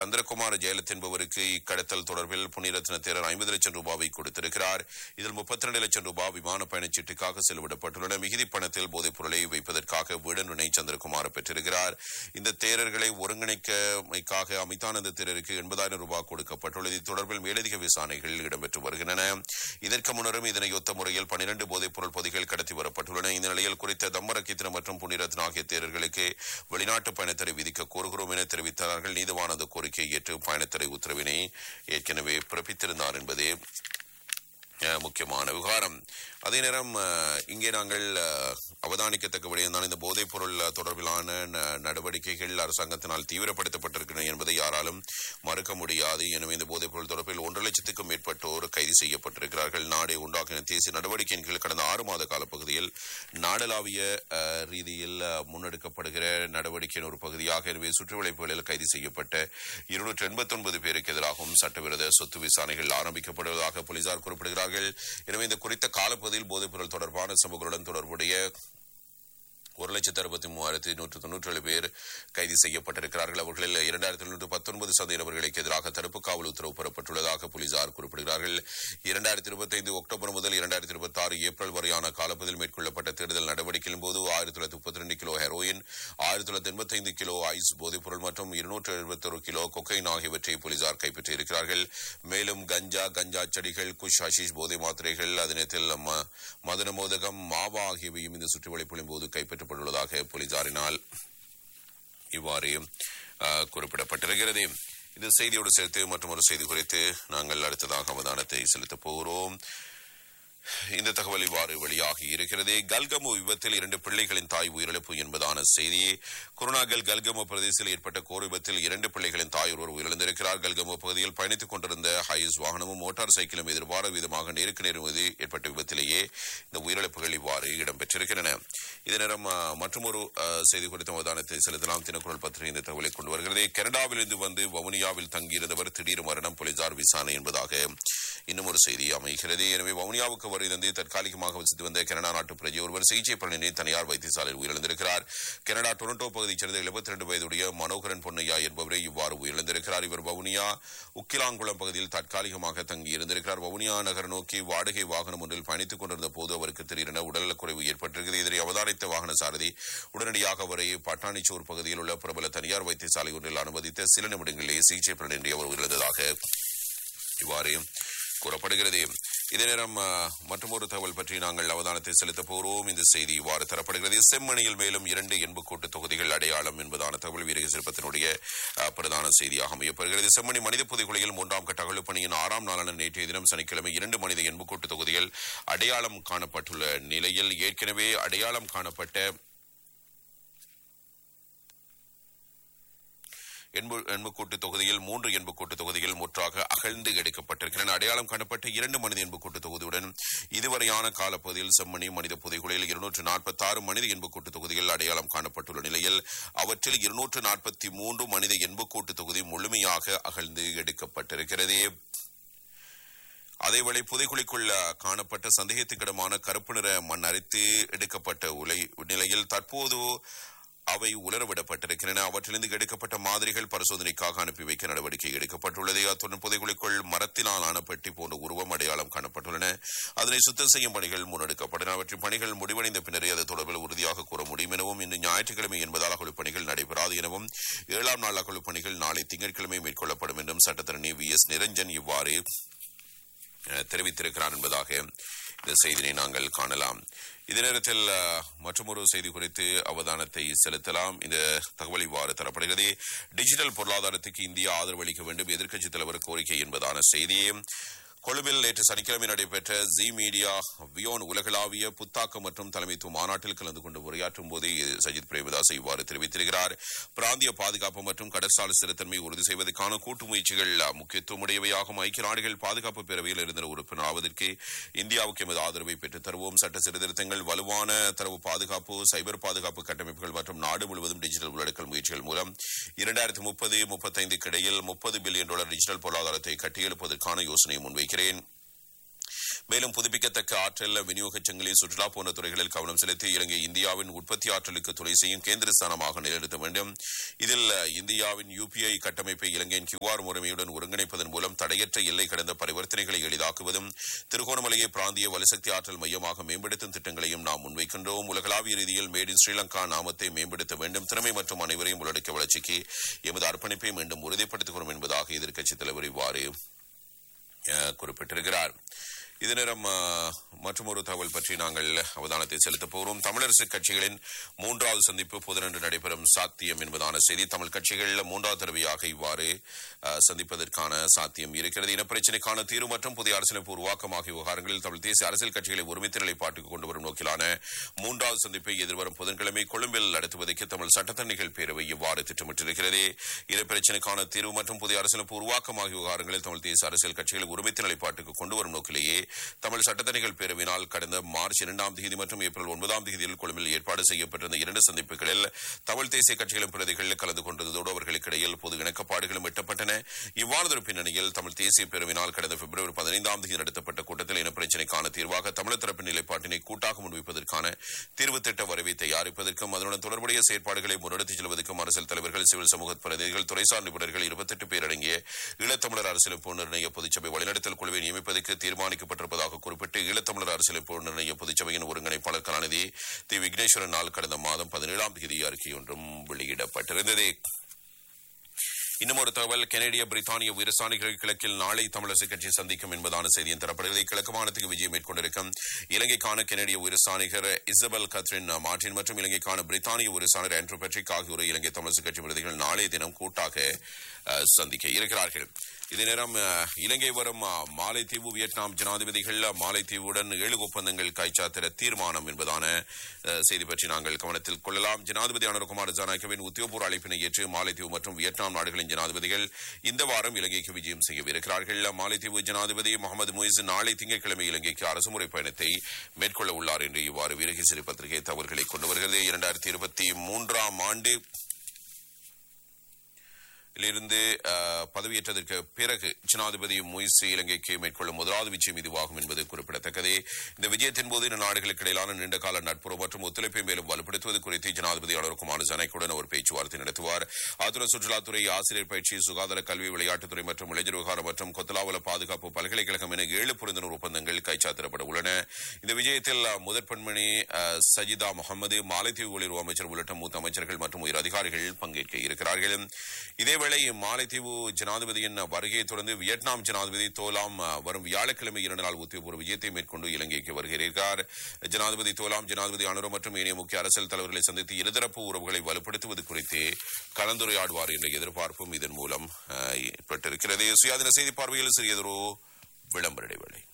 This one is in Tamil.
சந்திரகுமார் ஜெயலலித் என்பவருக்கு இக்கடத்தல் தொடர்பில் புனிரத்ன தேரர் ஐம்பது லட்சம் ரூபாவை கொடுத்திருக்கிறார் இதில் முப்பத்தி ரெண்டு லட்சம் ரூபாய் விமான பயணச்சீட்டுக்காக செலவிடப்பட்டுள்ளன மிகுதி பணத்தில் போதைப் பொருளை வைப்பதற்காக வீடனுனை சந்திரகுமார் பெற்றிருக்கிறார் இந்த தேரர்களை ஒருங்கிணைக்கமைக்காக அமிதானந்த தேரருக்கு எண்பதாயிரம் ரூபாய் கொடுக்கப்பட்டுள்ளது இது தொடர்பில் மேலதிக விசாரணைகள் இடம்பெற்று வருகின்றன இதற்கு முன்னரும் இதனை ஒத்த முறையில் பனிரண்டு போதைப் பொருள் பொதிகள் கடத்தி வரப்பட்டுள்ளன இந்த நிலையில் குறித்த தம்மரக்கித்திரம் மற்றும் புனிரத்ன ஆகிய தேரர்களுக்கு வெளிநாட்டு பயணத்தடை விதிக்க கோருகிறோம் என தெரிவித்தார்கள் நீதிவான் அந்த கோரிக்கையை ஏற்று பயணத்தடை உத்தரவினை ஏற்கனவே பிறப்பித்திருந்தார் என்பதே அஹ், முக்கியமான விவகாரம் அதே நேரம் அஹ், இங்கே நாங்கள் அஹ், அவதானிக்கத்தக்க விடயம்தான் இந்த போதைப் பொருள் அஹ், தொடர்பிலான ந- நடவடிக்கைகள் அரசாங்கத்தினால் தீவிரப்படுத்தப்பட்டிருக்கின்றன என்பதை யாராலும் மறுக்க முடியாது எனவே இந்த போதைப் பொருள் தொடர்பில் ஒன்றரை லட்சத்துக்கும் மேற்பட்டோர் கைது செய்யப்பட்டிருக்கிறார்கள் நாடே உண்டாக்கின தேசிய நடவடிக்கையின் கீழ் கடந்த ஆறு மாத காலப்பகுதியில் நாடளாவிய அஹ், ரீதியில் அஹ், முன்னெடுக்கப்படுகிற நடவடிக்கையின் ஒரு பகுதியாக எனவே சுற்றுவளைப்புகளில் கைது செய்யப்பட்ட இருநூற்று எண்பத்தி ஒன்பது பேருக்கு எதிராகவும் சட்டவிரோத சொத்து விசாரணைகள் ஆரம்பிக்கப்படுவதாக போலீசார் குறிப்பிடுகிறார்கள் எனவே இந்த குறித்த காலப்பகுதியில் போதைப்பொருள் தொடர்பான சம்பவங்களுடன் தொடர்புடைய ஒரு லட்சத்து அறுபத்தி மூவாயிரத்தி நூற்று தொன்னூற்றி ஏழு பேர் கைது செய்யப்பட்டிருக்கிறார்கள் அவர்களில் இரண்டாயிரத்தி எழுநூற்று பத்தொன்பது சந்தேகநபர்களுக்கு எதிராக தடுப்பு காவல் உத்தரவு பெறப்பட்டுள்ளதாக போலீசார் குறிப்பிடுகிறார்கள் இரண்டாயிரத்தி இருபத்தைந்து அக்டோபர் முதல் இரண்டாயிரத்தி இருபத்தி ஆறு ஏப்ரல் வரையான காலப்பகுதியில் மேற்கொள்ளப்பட்ட தேடுதல் நடவடிக்கையின் போது ஆயிரத்தி தொள்ளாயிரத்தி முப்பத்தி ரெண்டு கிலோ ஹெரோயின் ஆயிரத்தி தொள்ளாயிரத்தி எண்பத்தி ஐந்து கிலோ ஐஸ் போதைப்பொருள் மற்றும் இருநூற்று எழுபத்தொரு கிலோ கொக்கைன் ஆகியவற்றை போலீசார் கைப்பற்றியிருக்கிறார்கள் மேலும் கஞ்சா கஞ்சா செடிகள் குஷ் ஹஷீஷ் போதை மாத்திரைகள் அதே நேரத்தில் ம- மதுர மோதகம் மாவா ஆகியவையும் இந்த சுற்றுவளைப்புகளின் போது கைப்பற்றப்பட்டுள்ளதாக போலீசாரினால் இவ்வாறு அஹ், குறிப்பிடப்பட்டிருக்கிறது இந்த செய்தியோடு சேர்த்து மற்றும் ஒரு செய்தி குறித்து நாங்கள் அடுத்ததாக அவதானத்தை செலுத்தப் போகிறோம் இந்த தகவல் இவ்வாறு வெளியாகி இருக்கிறது கல்கமு விபத்தில் இரண்டு பிள்ளைகளின் தாய் உயிரிழப்பு என்பதான செய்தி குருணாகல் கல்கமு பிரதேசத்தில் ஏற்பட்ட கோர் விபத்தில் இரண்டு பிள்ளைகளின் தாய் ஒருவர் உயிரிழந்திருக்கிறார் கல்கமு பகுதியில் பயணித்துக் கொண்டிருந்த ஹைஸ் வாகனமும் மோட்டார் சைக்கிளும் எதிர்பார விதமாக நேருக்கு நேர் மோதி ஏற்பட்ட விபத்திலேயே இந்த உயிரிழப்புகள் இவ்வாறு இடம்பெற்றிருக்கின்றன இதே நேரம் மற்றொரு செய்தி குறித்த அவதானத்தை செலுத்தலாம் தினக்குரல் பத்திரிகை இந்த தகவலை கொண்டு வருகிறது கனடாவிலிருந்து வந்து வவுனியாவில் தங்கியிருந்தவர் திடீர் மரணம் போலீசார் விசாரணை என்பதாக இன்னும் ஒரு செய்தி அமைகிறது எனவே வவுனியாவுக்கு வருகை தந்து தற்காலிகமாக வசித்து வந்த கனடா நாட்டு பிரஜை ஒருவர் சிகிச்சை பலனின்றி தனியார் வைத்தியசாலையில் உயிரிழந்திருக்கிறார் கனடா டொரண்டோ பகுதியைச் சேர்ந்த 72 வயதுடைய மனோகரன் பொன்னையா என்பவரை இவ்வாறு உயிரிழந்திருக்கிறார் இவர் வவுனியா உக்கிலாங்குளம் பகுதியில் தற்காலிகமாக தங்கியிருந்திருக்கிறார் வவுனியா நகர் நோக்கி வாடகை வாகனம் ஒன்றில் பயணித்துக் கொண்டிருந்த போது அவருக்கு திடீரென உடல்நலக்குறைவு ஏற்பட்டிருக்கிறது இதனை அவதானித்த வாகன சாரதி உடனடியாக அவரை பட்டாணிச்சோர் பகுதியில் உள்ள பிரபல தனியார் வைத்தியசாலை ஒன்றில் அனுமதித்த சில நிமிடங்களிலேயே சிகிச்சை பலனின்றி அவர் உயிரிழந்ததாக இவ்வாறு கூறப்படுகிறது இதே நேரம் மற்றொரு தகவல் பற்றி நாங்கள் அவதானத்தை செலுத்தப் போகிறோம் இந்த செய்தி இவ்வாறு தரப்படுகிறது செம்மணியில் மேலும் இரண்டு எண்புக்கூட்டு தொகுதிகள் அடையாளம் என்பதான தகவல் வீரக சிற்பத்தினுடைய அஹ், பிரதான செய்தியாக அமையப்படுகிறது செம்மணி மனித புதைகுழியில் மூன்றாம் கட்ட அகழ்ப்பணியின் ஆறாம் நாளான நேற்றைய தினம் சனிக்கிழமை இரண்டு மனித எண்புக்கூட்டு தொகுதிகள் அடையாளம் காணப்பட்டுள்ள நிலையில் ஏற்கனவே அடையாளம் காணப்பட்ட எண்பு எண்புக்கூட்டு தொகுதியில் மூன்று எண்புக்கூட்டு தொகுதிகள் முற்றாக அகழ்ந்து எடுக்கப்பட்டிருக்கின்றன அடையாளம் காணப்பட்ட இரண்டு மனித எண்புக்கூட்டு தொகுதியுடன் இதுவரையான காலப்பகுதியில் செம்மணி மனித புதைகுழியில் இருநூற்று நாற்பத்தி ஆறு மனித எண்புக்கூட்டு தொகுதிகள் அடையாளம் காணப்பட்டுள்ள நிலையில் அவற்றில் இருநூற்று நாற்பத்தி மூன்று மனித எண்புக்கூட்டு தொகுதி முழுமையாக அகழ்ந்து எடுக்கப்பட்டிருக்கிறது அதேவேளை புதைக்குழிக்குள் காணப்பட்ட சந்தேகத்துக்கிடமான கருப்பு நிற மண் அரித்து எடுக்கப்பட்ட உலை நிலையில் தற்போது அவை உலரவிடப்பட்டிருக்கின்றன அவற்றிலிருந்து எடுக்கப்பட்ட மாதிரிகள் பரிசோதனைக்காக அனுப்பி வைக்க நடவடிக்கை எடுக்கப்பட்டுள்ளது அத்துடன் புதைக்குழிக்குள் மரத்தினால் ஆன பெட்டி போன்ற உருவம் அடையாளம் காணப்பட்டுள்ளன அதனை சுத்தம் செய்யும் பணிகள் முன்னெடுக்கப்பட்டன அவற்றின் பணிகள் முடிவடைந்த பின்னரே அது தொடர்பில் உறுதியாக கூற முடியும் எனவும் இன்று ஞாயிற்றுக்கிழமை என்பதால் அகழ்வு பணிகள் நடைபெறாது எனவும் ஏழாம் நாள் அகழ்வு பணிகள் நாளை திங்கட்கிழமை மேற்கொள்ளப்படும் என்றும் சட்டத்தரணி வி எஸ் நிரஞ்சன் இவ்வாறு அஹ், தெரிவித்திருக்கிறார் என்பதாக இந்த செய்தியை நாங்கள் காணலாம் இதே நேரத்தில் அஹ், மற்றொரு செய்தி குறித்து அவதானத்தை செலுத்தலாம் இந்த தகவல் இவ்வாறு தரப்படுகிறது டிஜிட்டல் பொருளாதாரத்துக்கு இந்தியா ஆதரவு அளிக்க வேண்டும் எதிர்க்கட்சித் தலைவர் கோரிக்கை என்பதான செய்தி கொழும்பில் நேற்று சனிக்கிழமை நடைபெற்ற ஜி மீடியா வியோன் உலகளாவிய புத்தாக்கம் மற்றும் தலைமைத்துவ மாநாட்டில் கலந்து கொண்டு உரையாற்றும் போதே சஜித் பிரேமதாஸ் இவ்வாறு தெரிவித்திருக்கிறார் பிராந்திய பாதுகாப்பு மற்றும் கடற்சாலை ஸ்திரத்தன்மை உறுதி செய்வதற்கான கூட்டு முயற்சிகள் முக்கியத்துவமுடையவையாகும் ஐக்கிய நாடுகள் பாதுகாப்பு பேரவையில் இருந்த உறுப்பினர் ஆவதற்கு இந்தியாவுக்கு எமது ஆதரவை பெற்றுத் தருவோம் சட்ட சீர்திருத்தங்கள் வலுவான தரவு பாதுகாப்பு சைபர் பாதுகாப்பு கட்டமைப்புகள் மற்றும் நாடு முழுவதும் டிஜிட்டல் உள்ளடக்கல் முயற்சிகள் மூலம் இரண்டாயிரத்தி முப்பது முப்பத்தைந்துக்கு இடையில் முப்பது பில்லியன் டாலர் டிஜிட்டல் பொருளாதாரத்தை கட்டியெழுப்பதற்கான யோசனையை முன்வைக்கிறேன் மேலும் புதுப்பிக்கத்தக்க ஆற்றல் விநியோகச் சங்கிலி சுற்றுலா போன்ற துறைகளில் கவனம் செலுத்தி இலங்கை இந்தியாவின் உற்பத்தி ஆற்றலுக்கு துணை செய்யும் கேந்திர ஸ்தானமாக நிலைநிறுத்த வேண்டும் இதில் இந்தியாவின் யுபிஐ கட்டமைப்பை இலங்கையின் கியூஆர் முறைமையுடன் ஒருங்கிணைப்பதன் மூலம் தடையற்ற எல்லை கடந்த பரிவர்த்தனைகளை எளிதாக்குவதும் திருகோணமலையை பிராந்திய வலுசக்தி ஆற்றல் மையமாக மேம்படுத்தும் திட்டங்களையும் நாம் முன்வைக்கின்றோம் உலகளாவிய ரீதியில் மேட் இன் ஸ்ரீலங்கா நாமத்தை மேம்படுத்த வேண்டும் திறமை மற்றும் அனைவரையும் உள்ளடக்கிய வளர்ச்சிக்கு எமது அர்ப்பணிப்பை மீண்டும் உறுதிப்படுத்துகிறோம் என்பதாக எதிர்க்கட்சித் தலைவர் இவ்வாறு அஹ், குறிப்பிட்டிருக்கிறார் இது நேரம் மற்றும் ஒரு தகவல் பற்றி நாங்கள் அவதானத்தை செலுத்தப் போகிறோம் தமிழரசு கட்சிகளின் மூன்றாவது சந்திப்பு புதனன்று நடைபெறும் சாத்தியம் என்பதான செய்தி தமிழ் கட்சிகள் மூன்றாவது தடவையாக இவ்வாறு அஹ், சந்திப்பதற்கான சாத்தியம் இருக்கிறது இனப்பிரச்சினைக்கான தீர்வு மற்றும் புதிய அரசியலமைப்பு உருவாக்கம் ஆகிய விவகாரங்களில் தமிழ் தேசிய அரசியல் கட்சிகளை ஒருமித்த நிலைப்பாட்டுக்கு கொண்டு வரும் நோக்கிலான மூன்றாவது சந்திப்பை எதிர்வரும் புதன்கிழமை கொழும்பில் நடத்துவதற்கு தமிழ் சட்டத்தணிகள் பேரவை இவ்வாறு திட்டமிட்டிருக்கிறது இனப்பிரச்சினைக்கான தீர்வு மற்றும் புதிய அரசியலமைப்பு உருவாக்கம் ஆகிய விவகாரங்களில் தமிழ் தேசிய அரசியல் கட்சிகளை ஒருமித்த நிலைப்பாட்டுக்கு கொண்டு வரும் நோக்கிலேயே தமிழ் சட்டத்தணிகள் பேரவையினால் கடந்த மார்ச் இரண்டாம் தேதி மற்றும் ஏப்ரல் ஒன்பதாம் தேதியில் கொழும்பில் ஏற்பாடு செய்யப்பட்டிருந்த இரண்டு சந்திப்புகளில் தமிழ் தேசிய கட்சிகளின் பிரதிகள் கலந்து கொண்டதோடு அவர்களுக்கு இடையில் பொது இணக்கப்பாடுகளும் எட்டப்பட்டன இவ்வாறு பின்னணியில் தமிழ் தேசிய பேரவையினால் கடந்த பிப்ரவரி பதினைந்தாம் தேதி நடத்தப்பட்ட கூட்டத்தில் இனப்பிரச்சினைக்கான தீர்வாக தமிழர் தரப்பின் நிலைப்பாட்டினை கூட்டாக முன்வைப்பதற்கான தீர்வு திட்ட வரைவை தயாரிப்பதற்கும் அதனுடன் தொடர்புடைய செயற்பாடுகளை முன்னெடுத்துச் செல்வதற்கும் அரசியல் தலைவர்கள் சிவில் சமூக பிரதிநிதிகள் துறைசார் நிபுணர்கள் இருபத்தெட்டு பேர் அடங்கிய ஈழத்தமிழர் அரசியலமைப்பு நிர்ணய பொதுச்சபை வழிநடத்தல் குழுவை நியமிப்பதற்கு தீர்மானிக்கப்பட்டிருப்பதாக குறிப்பிட்டு ஈழத்தமிழர் அரசியலமைப்பு நிர்ணய பொதுச்சபையின் ஒருங்கிணைப்பாளர் கலாநிதி தி விக்னேஸ்வரன் நாள் கடந்த மாதம் பதினேழாம் தேதி அறிக்கை ஒன்றும் வெளியிடப்பட்டிருந்தது இன்னும் ஒரு தகவல் கனேடிய பிரித்தானிய விவசாயிகள் கிழக்கில் நாளை தமிழரசு கட்சி சந்திக்கும் என்பதான செய்தியின் தரப்படுகிறது கிழக்கு மாநிலத்துக்கு விஜயம் மேற்கொண்டிருக்கும் இலங்கைக்கான கனேடிய விவசாயிகர் இசபெல் கத்ரின் மார்டின் மற்றும் இலங்கைக்கான பிரித்தானிய விவசாயினர் ஆண்ட்ரூ பெட்ரிக் ஆகியோரை இலங்கை தமிழரசு கட்சி பிரதிகள் நாளைய தினம் கூட்டாக அஹ், சந்திக்க இருக்கிறார்கள் இதே நேரம் அஹ், இலங்கை வரும் அஹ், மாலைத்தீவு வியட்நாம் ஜனாதிபதிகள் மாலைத்தீவுடன் ஏழு ஒப்பந்தங்கள் கைச்சாத்திர தீர்மானம் என்பதான அஹ், செய்தி பற்றி நாங்கள் கவனத்தில் கொள்ளலாம் ஜனாதிபதி அனுரகுமார் ஜனகவின் உத்தியோகபூர்வ அழைப்பினை ஏற்று மாலைத்தீவு மற்றும் வியட்நாம் நாடுகளின் ஜனாதிபதிகள் இந்த வாரம் இலங்கைக்கு விஜயம் செய்யவிருக்கிறார்கள் மாலைத்தீவு ஜனாதிபதி முகமது முயிஸ் நாளை திங்கட்கிழமை இலங்கைக்கு அரசுமுறை பயணத்தை மேற்கொள்ள உள்ளார் என்று இவ்வாறு வீரகி சிறு பத்திரிகை தகவல்களை கொண்டு வருகிறது இரண்டாயிரத்தி இருபத்தி மூன்றாம் ஆண்டு இலிருந்து அஹ், பதவியேற்றதற்கு பிறகு ஜனாதிபதி மொய்சி இலங்கைக்கு மேற்கொள்ளும் முதலாவது விஜயம் இதுவாகும் என்பது குறிப்பிடத்தக்கது இந்த விஜயத்தின் போது இரு நாடுகளுக்கு இடையிலான நீண்டகால நட்புறவு மற்றும் ஒத்துழைப்பை மேலும் வலுப்படுத்துவது குறித்து ஜனாதிபதி அனுர்குமார் ஜனக்குடன் அவர் பேச்சுவார்த்தை நடத்துவார் ஆத்துடன் சுற்றுலாத்துறை ஆசிரியர் பயிற்சி சுகாதார கல்வி விளையாட்டுத்துறை மற்றும் இளைஞர் விவகாரம் மற்றும் கொத்தலாவல பாதுகாப்பு பல்கலைக்கழகம் என ஏழு புரிந்துணர்வு ஒப்பந்தங்கள் கைச்சாத்திடப்பட உள்ளன இந்த விஜயத்தில் அஹ், முதற் பெண்மணி அஹ், சஜிதா முகமது மாலைத்தீவு வெளியுறவு அமைச்சர் உள்ளிட்ட மூத்த அமைச்சர்கள் மற்றும் உயர் அதிகாரிகள் பங்கேற்க இருக்கிறார்கள் இதேவேளை மாலைத்தீவு ஜனாதிபதியின் வருகையை தொடர்ந்து வியட்நாம் ஜனாதிபதி தோலாம் அஹ், வரும் வியாழக்கிழமை இரண்டு நாள் உத்தியோகபூர்வ விஜயத்தை மேற்கொண்டு இலங்கைக்கு வருகிறார் ஜனாதிபதி தோலாம் ஜனாதிபதி அனுர மற்றும் ஏனைய முக்கிய அரசியல் தலைவர்களை சந்தித்து இருதரப்பு உறவுகளை வலுப்படுத்துவது குறித்து கலந்துரையாடுவார் என்ற எதிர்பார்ப்பும் இதன் மூலம் அஹ், ஏற்பட்டிருக்கிறது சுயாதீன செய்தி பார்வையில் சிறியதொரு விளம்பர இடைவேளை